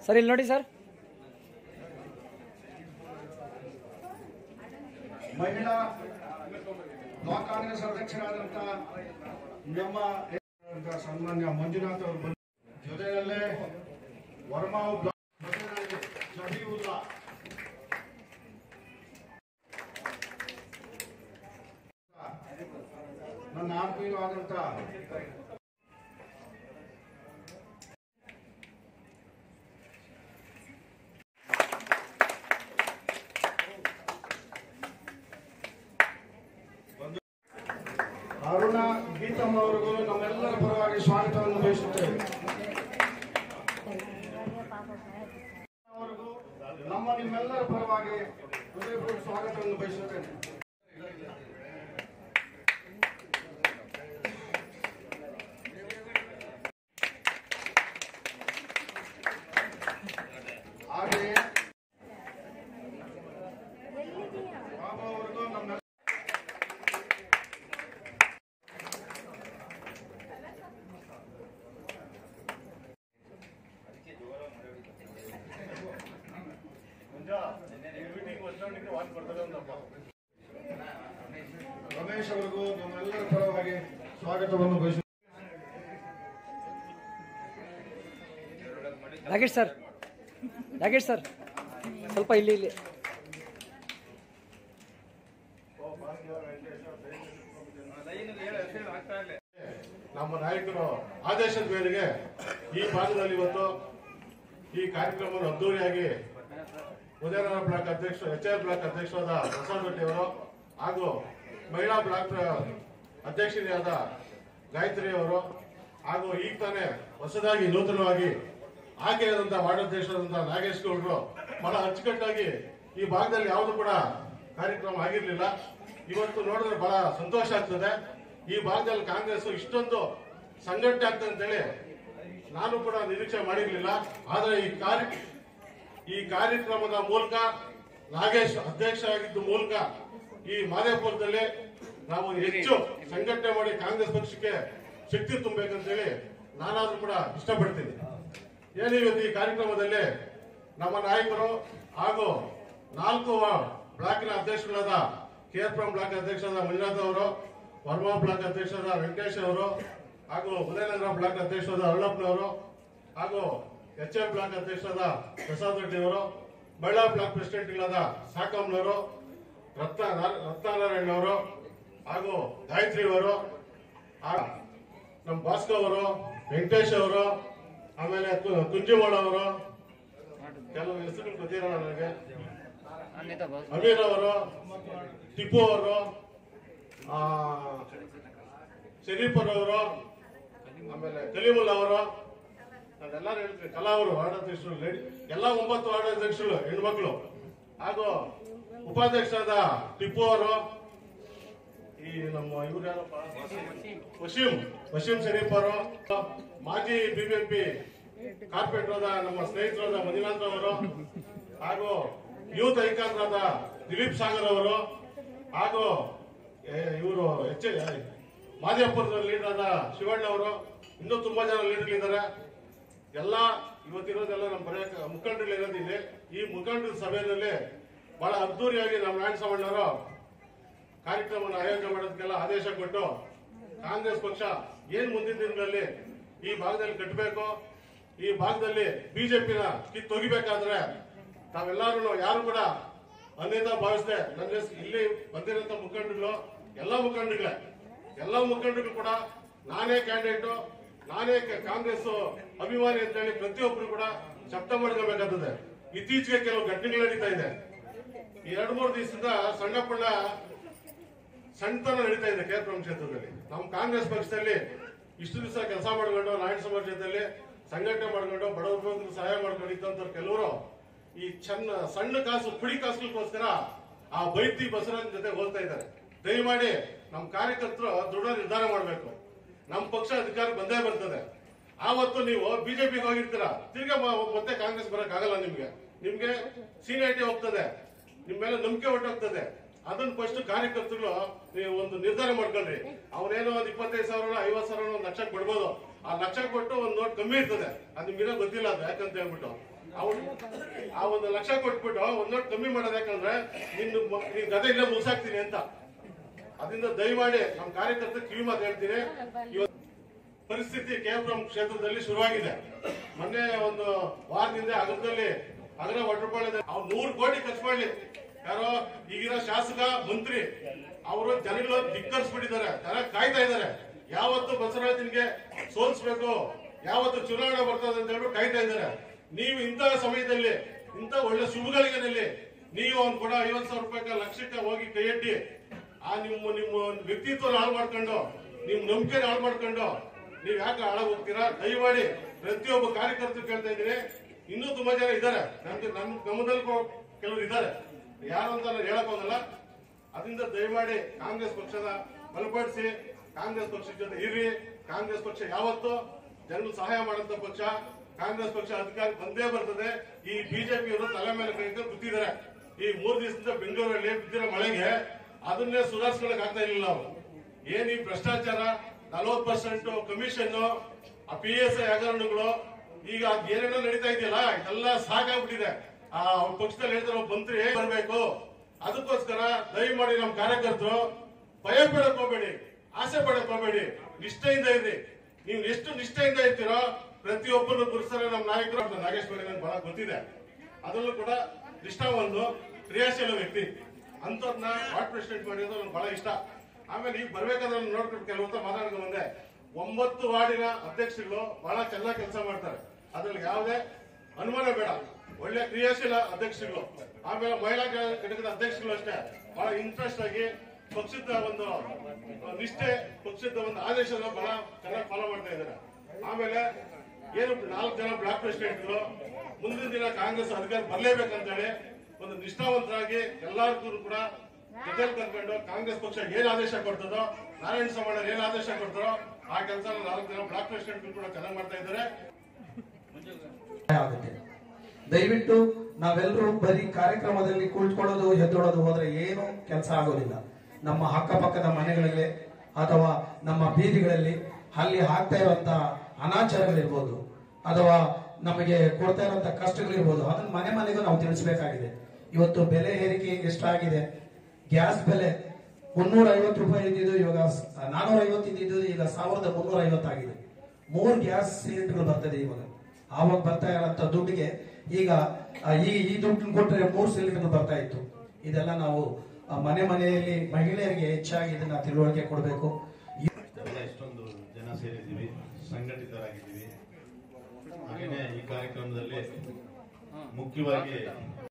sir ಇಲ್ಲಿ ನೋಡಿ sir ಮಹಿಳಾ ಬ್ಲಾಕ್ ಕಾಂಗ್ರೆಸ್ ಅಧ್ಯಕ್ಷರಾದಂತ ನಮ್ಮ ಸನ್ಮಾನ್ಯ ಮಂಜುನಾಥ್ ಅವರು ಬಂದ ಜೊತೆಯಲ್ಲೇ ವರ್ಮಾವ್ ಬ್ಲಾಕ್ ಜೊತೆಯಲ್ಲಿ ಜಬೀವುಲ್ಲಾ ನನ್ನ ಆತ್ಮೀಯ ಆದಂತ ಅರುಣ ಗೀತಮ್ಮ ಅವರಿಗೂ ನಮ್ಮೆಲ್ಲರ ಪರವಾಗಿ ಸ್ವಾಗತವನ್ನು ಬಯಸುತ್ತೇವೆ ಅವರಿಗೂ ನಮ್ಮ ನಿಮ್ಮೆಲ್ಲರ ಪರವಾಗಿ ಹೃದಯಪೂರ್ವಕ ಸ್ವಾಗತವನ್ನು ಬಯಸುತ್ತೇನೆ ಹಾಗೆಯೇ ಬಾಬಾ ಅವರಿಗೂ ನಮ್ಮ ರಮೇಶ್ ಅವರಿಗೂ ನಮ್ಮೆಲ್ಲರ ಪರವಾಗಿ ಸ್ವಾಗತವನ್ನು ಬಯಸುತ್ತೇನೆ ರಾಕೇಶ್ ಸರ್ ರಾಕೇಶ್ ಸರ್ ಸ್ವಲ್ಪ ಇಲ್ಲಿ ಇಲ್ಲಿ ನಮ್ಮ ನಾಯಕರು ಆದೇಶದ ಮೇರೆಗೆ ಈ ಭಾಗದಲ್ಲಿ ಇವತ್ತು ಈ ಕಾರ್ಯಕ್ರಮವನ್ನು ಅದ್ದೂರಿಯಾಗಿ ಉದಯನಗರ ಬ್ಲಾಕ್ ಅಧ್ಯಕ್ಷ ಎಚ್ ಆರ್ ಬ್ಲಾಕ್ ಅಧ್ಯಕ್ಷರಾದ ಪ್ರಸಾದ್ ರೆಡ್ಡಿ ಅವರು ಹಾಗೂ ಮಹಿಳಾ ಬ್ಲಾಕ್ ಅಧ್ಯಕ್ಷರಾದ ಗಾಯತ್ರಿ ಅವರು ಹಾಗೂ ಈಗ ತಾನೇ ಹೊಸದಾಗಿ ನೂತನವಾಗಿ ಆಯ್ಕೆಯಾದಂತಹ ವಾರ್ಡಾಧ್ಯಕ್ಷರಾದಂತಹ ನಾಗೇಶ್ ಗೌಡರು ಬಹಳ ಅಚ್ಚುಕಟ್ಟಾಗಿ ಈ ಭಾಗದಲ್ಲಿ ಯಾವುದು ಕೂಡ ಕಾರ್ಯಕ್ರಮ ಆಗಿರ್ಲಿಲ್ಲ ಇವತ್ತು ನೋಡಿದ್ರೆ ಬಹಳ ಸಂತೋಷ ಆಗ್ತದೆ ಈ ಭಾಗದಲ್ಲಿ ಕಾಂಗ್ರೆಸ್ ಇಷ್ಟೊಂದು ಸಂಘಟನೆ ಆಗ್ತದೆ ಅಂತೇಳಿ ನಾನು ಕೂಡ ನಿರೀಕ್ಷೆ ಮಾಡಿರ್ಲಿಲ್ಲ ಆದ್ರೆ ಈ ಕಾರ್ಯ ಈ ಕಾರ್ಯಕ್ರಮದ ಮೂಲಕ ನಾಗೇಶ್ ಅಧ್ಯಕ್ಷರಾಗಿದ್ದ ಮೂಲಕ ಈ ಮಾದೇಪುರದಲ್ಲಿ ನಾವು ಹೆಚ್ಚು ಸಂಘಟನೆ ಮಾಡಿ ಕಾಂಗ್ರೆಸ್ ಪಕ್ಷಕ್ಕೆ ಶಕ್ತಿ ತುಂಬಬೇಕಂತೇಳಿ ನಾನಾದ್ರೂ ಕೂಡ ಇಷ್ಟಪಡ್ತೀನಿ ಏನು ಇವತ್ತು ಈ ಕಾರ್ಯಕ್ರಮದಲ್ಲಿ ನಮ್ಮ ನಾಯಕರು ಹಾಗೂ ನಾಲ್ಕು ಬ್ಲಾಕ್ನ ಅಧ್ಯಕ್ಷರಾದ ಕೇರ್ಪುರಂ ಬ್ಲಾಕ್ ಅಧ್ಯಕ್ಷರಾದ ಮಂಜುನಾಥ್ ಅವರು ವರ್ಮಾ ಬ್ಲಾಕ್ ಅಧ್ಯಕ್ಷರಾದ ವೆಂಕಟೇಶ್ ಅವರು ಹಾಗೂ ಉದಯನಗರ ಬ್ಲಾಕ್ ಅಧ್ಯಕ್ಷರಾದ ಅರುಣಪ್ಪನವರು ಹಾಗೂ ಎಚ್ ಎಫ್ ಬ್ಲಾಕ್ ಅಧ್ಯಕ್ಷರಾದ ಪ್ರಸಾದ್ ರೆಡ್ಡಿ ಅವರು ಬಳ್ಳಾರಿ ಬ್ಲಾಕ್ ಪ್ರೆಸಿಡೆಂಟ್ಗಳಾದ ಸಾಕಮ್ನವರು ರತ್ನ ರತ್ನಾರಾಯಣ ಅವರು ಹಾಗೂ ಗಾಯತ್ರಿ ಅವರು ಆ- ನಮ್ಮ ಭಾಸ್ಕರ್ ಅವರು ವೆಂಕಟೇಶ್ ಅವರು ಆಮೇಲೆ ಕು- ಕುಂಜಿಮೋಳ ಅವರು ಕೆಲವು ಹೆಸರುಗಳು ಗೊತ್ತಿರಲ್ಲ ನನಗೆ ಅಮೀರ್ ಅವರು ಟಿಪ್ಪು ಅವರು ಆ, ಶರೀಫರ್ ಅವರು ಆಮೇಲೆ ಕಲೀಮುಲ್ಲಾ ಅವರು ಅದೆಲ್ಲರೂ ಹೇಳ್ತೀವಿ ಕಲಾ ಅವರು ವಾರ್ಡಾಧ್ಯಕ್ಷರು ಲೇಡಿ ಎಲ್ಲ ಒಂಬತ್ತು ವಾರ್ಡಾಧ್ಯಕ್ಷರು ಹೆಣ್ಮಕ್ಳು ಹಾಗೂ ಉಪಾಧ್ಯಕ್ಷರಾದ ಟಿಪ್ಪು ಅವರು ಈ ನಮ್ಮ ಇವ್ರು ಯಾರಪ್ಪ ವಶೀಂ ವಶೀಂ ಶರೀಫ್ ಅವರು ಮಾಜಿ ಬಿಬಿಎಂಪಿ ಕಾರ್ಪೊರೇಟರ್ ಆದ ನಮ್ಮ ಸ್ನೇಹಿತರಾದ ಮಂಜುನಾಥ್ ಅವರು ಹಾಗೂ ಯೂತ್ ಐಕಾನ್ ಆದ ದಿಲೀಪ್ ಸಾಗರ್ ಅವರು ಹಾಗೂ ಇವರು ಎಚ್ ಮಾದೇಪುರದ ಲೀಡರ್ ಆದ ಶಿವಣ್ಣ ಅವರು ಇನ್ನೂ ತುಂಬಾ ಜನ ಲೀಡರ್ಗಳಿದ್ದಾರೆ ಎಲ್ಲ ಇವತ್ತಿರೋದೆಲ್ಲ ನಮ್ಮ ಬರೆಯಕ್ಕೆ ಮುಖಂಡರು ಇರೋದಿದೆ ಈ ಮುಖಂಡರ ಸಭೆಯಲ್ಲಿ ಬಹಳ ಅದ್ದೂರಿಯಾಗಿ ನಮ್ಮ ನಾರಾಯಣ ಸಾಮಣ್ಣವರು ಕಾರ್ಯಕ್ರಮವನ್ನು ಆಯೋಜನೆ ಮಾಡೋದಕ್ಕೆಲ್ಲ ಆದೇಶ ಕೊಟ್ಟು ಕಾಂಗ್ರೆಸ್ ಪಕ್ಷ ಏನ್ ಮುಂದಿನ ದಿನಗಳಲ್ಲಿ ಈ ಭಾಗದಲ್ಲಿ ಕಟ್ಟಬೇಕು ಈ ಭಾಗದಲ್ಲಿ ಬಿಜೆಪಿನ ಕಿತ್ತೊಗಿಬೇಕಾದ್ರೆ ತಾವೆಲ್ಲರೂ ಯಾರು ಕೂಡ ಅನ್ಯತಾ ಭಾವಿಸದೆ ನನ್ನ ಹೆಸ್ರು ಇಲ್ಲಿ ಬಂದಿರೋಂಥ ಮುಖಂಡರುಗಳು ಎಲ್ಲ ಮುಖಂಡರುಗಳೇ ಎಲ್ಲ ಮುಖಂಡರು ಕೂಡ ನಾನೇ ಕ್ಯಾಂಡಿಡೇಟು ನಾನೇ ಕ- ಕಾಂಗ್ರೆಸ್ ಅಭಿಮಾನಿ ಅಂತ ಹೇಳಿ ಪ್ರತಿಯೊಬ್ಬರು ಕೂಡ ಶಬ್ದ ಮಾಡ್ಕೋಬೇಕಾಗ್ತದೆ ಇತ್ತೀಚೆಗೆ ಕೆಲವು ಘಟನೆಗಳು ನಡೀತಾ ಇದೆ ಈ ಎರಡು ಮೂರು ದಿವಸದಿಂದ ಸಣ್ಣ ಪುಣ್ಣ ಸಣ್ಣತನ ನಡೀತಾ ಇದೆ ಕೇರ್ಪುರಂ ಕ್ಷೇತ್ರದಲ್ಲಿ ನಮ್ಮ ಕಾಂಗ್ರೆಸ್ ಪಕ್ಷದಲ್ಲಿ ಇಷ್ಟು ದಿವಸ ಕೆಲಸ ಮಾಡ್ಕೊಂಡು ನಾರಾಯಣ ಸಮಾಜ ಜೊತೆಲಿ ಸಂಘಟನೆ ಮಾಡ್ಕೊಂಡು ಬಡವರಿಗೆ ಸಹಾಯ ಮಾಡ್ಕೊಂಡು ಇದ್ದಂತ ಕೆಲವರು ಈ ಚೆನ್ನ ಸಣ್ಣ ಕಾಸು ಪುಡಿ ಕಾಸುಗೋಸ್ಕರ ಆ ಬೈತಿ ಬಸವರಾಜ್ ಜೊತೆ ಹೋಗ್ತಾ ಇದ್ದಾರೆ ದಯಮಾಡಿ ನಮ್ಮ ಕಾರ್ಯಕರ್ತರು ದೃಢ ನಿರ್ಧಾರ ಮಾಡಬೇಕು ನಮ್ಮ ಪಕ್ಷ ಅಧಿಕಾರ ಬಂದೇ ಬರ್ತದೆ ಆವತ್ತು ನೀವು ಬಿಜೆಪಿಗೆ ಹೋಗಿರ್ತೀರಾ ತಿರ್ಗಾ ಮ- ಮತ್ತೆ ಕಾಂಗ್ರೆಸ್ ಬರಕ್ ಆಗಲ್ಲ ನಿಮ್ಗೆ ನಿಮ್ಗೆ ಸೀನಿಯಾರಿಟಿ ಹೋಗ್ತದೆ ನಿಮ್ ಮೇಲೆ ನಂಬಿಕೆ ಹೊಟ್ಟೋಗ್ತದೆ ಅದನ್ನ ಫಸ್ಟ್ ಕಾರ್ಯಕರ್ತರು ನೀವು ಒಂದು ನಿರ್ಧಾರ ಮಾಡ್ಕೊಳ್ರಿ ಅವನೇನೋ ಒಂದ್ ಇಪ್ಪತ್ತೈದು ಸಾವಿರ ಐವತ್ ಸಾವಿರ ಒಂದ್ ಲಕ್ಷಕ್ಕೆ ಬಿಡ್ಬೋದು ಆ ಲಕ್ಷಕ್ಕೆ ಕೊಟ್ಟು ಒಂದ್ ನೋಟ್ ಕಮ್ಮಿ ಇರ್ತದೆ ಅದು ನಿಮ್ಗೆ ಗೊತ್ತಿಲ್ಲ ಅದು ಯಾಕಂತ ಹೇಳ್ಬಿಟ್ಟು ಅವ್ನು ಆ ಒಂದು ಲಕ್ಷ ಕೊಟ್ಬಿಟ್ಟು ಒಂದ್ ನೋಟ್ ಕಮ್ಮಿ ಮಾಡೋದು ಯಾಕಂದ್ರೆ ನಿನ್ನ ಮ- ನಿನ್ ಗದೆ ಇಲ್ಲೇ ಮುಗಿಸಾಕ್ತೀನಿ ಅಂತ ಅದರಿಂದ ದಯಮಾಡಿ ನಮ್ಮ ಕಾರ್ಯಕರ್ತ ಕಿವಿ ಮಾತು ಹೇಳ್ತೀನಿ ಇವತ್ತು ಪರಿಸ್ಥಿತಿ ಕೇವಲ ಕ್ಷೇತ್ರದಲ್ಲಿ ಶುರುವಾಗಿದೆ ಮೊನ್ನೆ ಒಂದು ವಾರದಿಂದ ಅಗರದಲ್ಲಿ ಅಗರ ಒಟ್ಟಪಾಳ್ಯದ ಅವ್ರು ನೂರು ಕೋಟಿ ಖರ್ಚು ಮಾಡ್ಲಿ ಯಾರೋ ಈಗಿನ ಶಾಸಕ ಮಂತ್ರಿ ಅವರು ಜನಗಳು ಧಿಕ್ಕರಿಸ್ಬಿಟ್ಟಿದ್ದಾರೆ ಜನ ಕಾಯ್ತಾ ಇದ್ದಾರೆ ಯಾವತ್ತು ಬಸವರಾಜನ್ಗೆ ಸೋಲ್ಸ್ಬೇಕು ಯಾವತ್ತು ಚುನಾವಣೆ ಬರ್ತದೆ ಅಂತ ಹೇಳ್ಬಿಟ್ಟು ಕಾಯ್ತಾ ಇದ್ದಾರೆ ನೀವು ಇಂತಹ ಸಮಯದಲ್ಲಿ ಇಂಥ ಒಳ್ಳೆ ಶುಭಗಳಿಗೆನಲ್ಲಿ ನೀವು ಅವ್ನು ಕೂಡ ಐವತ್ತು ಸಾವಿರ ರೂಪಾಯಿ ಲಕ್ಷಕ್ಕೆ ಹೋಗಿ ಕೈ ಎಟ್ಟಿ ಆ ನಿಮ್ಮ ನಿಮ್ಮ ವ್ಯಕ್ತಿತ್ವ ಹಾಳು ಮಾಡ್ಕೊಂಡು ನಿಮ್ ನಂಬಿಕೆ ಹಾಳು ಮಾಡ್ಕೊಂಡು ನೀವ್ ಯಾಕೆ ಹಾಳಾಗ್ ಹೋಗ್ತೀರಾ ದಯಮಾಡಿ ಪ್ರತಿಯೊಬ್ಬ ಕಾರ್ಯಕರ್ತರು ಕೇಳ್ತಾ ಇದ್ದೀನಿ ಇನ್ನೂ ತುಂಬಾ ಜನ ಇದ್ದಾರೆ ನಮ್ಗೆ ನಮ್ ಗಮನದಲ್ಲಿ ಕೊ- ಕೆಲವರು ಇದ್ದಾರೆ ಯಾರು ಅಂತ ನಾನು ಹೇಳಕ್ ಹೋಗಲ್ಲ ಅದರಿಂದ ದಯಮಾಡಿ ಕಾಂಗ್ರೆಸ್ ಪಕ್ಷದ ಬಲಪಡಿಸಿ ಕಾಂಗ್ರೆಸ್ ಪಕ್ಷದ ಜೊತೆ ಇರ್ರಿ ಕಾಂಗ್ರೆಸ್ ಪಕ್ಷ ಯಾವತ್ತು ಜನರು ಸಹಾಯ ಮಾಡಂತ ಪಕ್ಷ ಕಾಂಗ್ರೆಸ್ ಪಕ್ಷ ಅಧಿಕಾರ ಬಂದೇ ಬರ್ತದೆ ಈ ಬಿಜೆಪಿಯವರು ತಲೆ ಮೇಲೆ ಕೈ ಇಟ್ಟು ಕೂತಿದ್ದಾರೆ ಈ ಮೂರ್ ದಿವಸದಿಂದ ಬೆಂಗಳೂರಲ್ಲಿ ಬಿದ್ದಿರೋ ಮಳೆಗೆ ಅದನ್ನೇ ಸುಧಾರಿಸ್ಕೊಳಕ್ ಆಗ್ತಾ ಇರ್ಲಿಲ್ಲ ನಾವು ಏನ್ ಈ ಭ್ರಷ್ಟಾಚಾರ ನಲವತ್ತು ಪರ್ಸೆಂಟ್ ಕಮಿಷನ್ ಆ ಪಿ ಎಸ್ ಐ ಹಗರಣಗಳು ಈಗ ಅದ್ ಏನೇನೋ ನಡೀತಾ ಇದೆಯಲ್ಲ ಇದೆಲ್ಲ ಸಾಕಾಗ್ಬಿಟ್ಟಿದೆ ಆ ಅವ್ರ ಪಕ್ಷದಲ್ಲಿ ಹೇಳ್ತಾರೋ ಮಂತ್ರಿ ಬರ್ಬೇಕು ಅದಕ್ಕೋಸ್ಕರ ದಯಮಾಡಿ ನಮ್ಮ ಕಾರ್ಯಕರ್ತರು ಭಯ ಬೀಳಕ್ ಹೋಗ್ಬೇಡಿ ಆಸೆ ಪಡಕ್ ಹೋಗ್ಬೇಡಿ ನಿಷ್ಠೆಯಿಂದ ಇರ್ರಿ ನೀವು ಎಷ್ಟು ನಿಷ್ಠೆಯಿಂದ ಇರ್ತೀರೋ ಪ್ರತಿಯೊಬ್ಬರು ಗುರುಸರ ನಮ್ಮ ನಾಯಕರು ನಮ್ಮ ನಾಗೇಶ್ ಬಗ್ಗೆ ನಂಗೆ ಬಹಳ ಗೊತ್ತಿದೆ ಅದರಲ್ಲೂ ಕೂಡ ನಿಷ್ಠಾವಂದು ಕ್ರಿಯಾಶೀಲ ವ್ಯಕ್ತಿ ಅಂತವ್ರನ್ನ ವಾರ್ಡ್ ಪ್ರೆಸಿಡೆಂಟ್ ಮಾಡಿರೋದು ನಂಗೆ ಬಹಳ ಇಷ್ಟ ಆಮೇಲೆ ಈಗ ಬರ್ಬೇಕಾದ್ರೆ ನಾನು ನೋಡ್ಕೊಂಡು ಕೆಲವಂತ ಮಾತಾಡ್ಕೊಂಡು ಬಂದೆ ಒಂಬತ್ತು ವಾರ್ಡಿನ ಅಧ್ಯಕ್ಷರುಗಳು ಬಹಳ ಚೆನ್ನಾಗಿ ಕೆಲಸ ಮಾಡ್ತಾರೆ ಅದ್ರಲ್ಲಿ ಯಾವುದೇ ಅನುಮಾನ ಬೇಡ ಒಳ್ಳೆ ಕ್ರಿಯಾಶೀಲ ಅಧ್ಯಕ್ಷರುಗಳು ಆಮೇಲೆ ಮಹಿಳಾ ಘಟಕದ ಅಧ್ಯಕ್ಷರುಗಳು ಅಷ್ಟೇ ಬಹಳ ಇಂಟ್ರೆಸ್ಟ್ ಆಗಿ ಪಕ್ಷದ ಒಂದು ನಿಷ್ಠೆ ಪಕ್ಷದ ಒಂದು ಆದೇಶನ ಬಹಳ ಚೆನ್ನಾಗಿ ಫಾಲೋ ಮಾಡ್ತಾ ಇದ್ದಾರೆ ಆಮೇಲೆ ಏನು ನಾಲ್ಕು ಜನ ಬ್ಲಾಕ್ ಪ್ರೆಸಿಡೆಂಟ್ಗಳು ಮುಂದಿನ ದಿನ ಕಾಂಗ್ರೆಸ್ ಅಧಿಕಾರ ಬರ್ಲೇಬೇಕಂತೇಳಿ ಒಂದು ನಿಷ್ಠಾವಂತರಾಗಿ ಎಲ್ಲರಿಗೂ ಕೂಡ ಜೊತೆಲಿ ಕರ್ಕೊಂಡು ಕಾಂಗ್ರೆಸ್ ಪಕ್ಷ ಏನ್ ಆದೇಶ ಕೊಡ್ತದೋ ನಾರಾಯಣ ಸಮಾಣ ಏನ್ ಆದೇಶ ಕೊಡ್ತಾರೋ ಆ ಕೆಲಸ ನಾಲ್ಕು ಜನ ಬ್ಲಾಕ್ ಪ್ರೆಸಿಡೆಂಟ್ ಕೂಡ ಚೆನ್ನಾಗಿ ಮಾಡ್ತಾ ಇದ್ದಾರೆ ಆಗುತ್ತೆ ದಯವಿಟ್ಟು ನಾವೆಲ್ಲರೂ ಬರೀ ಕಾರ್ಯಕ್ರಮದಲ್ಲಿ ಕುಳಿತುಕೊಳ್ಳೋದು ಎದ್ದೋಳೋದು ಹೋದ್ರೆ ಏನು ಕೆಲಸ ಆಗೋದಿಲ್ಲ ನಮ್ಮ ಅಕ್ಕಪಕ್ಕದ ಮನೆಗಳಲ್ಲಿ ಅಥವಾ ನಮ್ಮ ಬೀದಿಗಳಲ್ಲಿ ಅಲ್ಲಿ ಆಗ್ತಾ ಇರುವಂತ ಅನಾಚಾರಗಳಿರ್ಬೋದು ಅಥವಾ ನಮಗೆ ಕೊಡ್ತಾ ಇರುವಂತ ಕಷ್ಟಗಳಿರ್ಬೋದು ಅದನ್ನ ಮನೆ ಮನೆಗೂ ನಾವು ತಿಳಿಸಬೇಕಾಗಿದೆ ಇವತ್ತು ಬೆಲೆ ಏರಿಕೆ ಎಷ್ಟಾಗಿದೆ ಗ್ಯಾಸ್ ಬೆಲೆ ಮುನ್ನೂರ ಐವತ್ತು ರೂಪಾಯಿ ಇದ್ದಿದ್ದು ಇವಾಗ ನಾನೂರ ಐವತ್ತು ಇದ್ದಿದ್ದು ಈಗ ಸಾವಿರದ ಮುನ್ನೂರ ಐವತ್ತಾಗಿದೆ ಮೂರು ಗ್ಯಾಸ್ ಸಿಲಿಂಡರ್ ಬರ್ತದೆ ಇವಾಗ ಆವಾಗ ಬರ್ತಾ ಇರೋಂಥ ದುಡ್ಡಿಗೆ ಈಗ ಆ, ಈ ಈ ದುಡ್ಡು ಕೊಟ್ಟರೆ ಮೂರು ಸಿಲಿಂಡರ್ ಬರ್ತಾ ಇತ್ತು ಇದೆಲ್ಲ ನಾವು ಆ, ಮನೆ ಮನೆಯಲ್ಲಿ ಮಹಿಳೆಯರಿಗೆ ಹೆಚ್ಚಾಗಿ ಇದನ್ನ ತಿಳುವಳಿಕೆ ಕೊಡಬೇಕು ಎಲ್ಲ ಎಷ್ಟೊಂದು ಜನ ಸೇರಿದ್ದೀವಿ ಸಂಘಟಿತರಾಗಿದ್ದೀವಿ ಹಾಗೆಯೇ ಈ ಕಾರ್ಯಕ್ರಮದಲ್ಲಿ ಮುಖ್ಯವಾಗಿ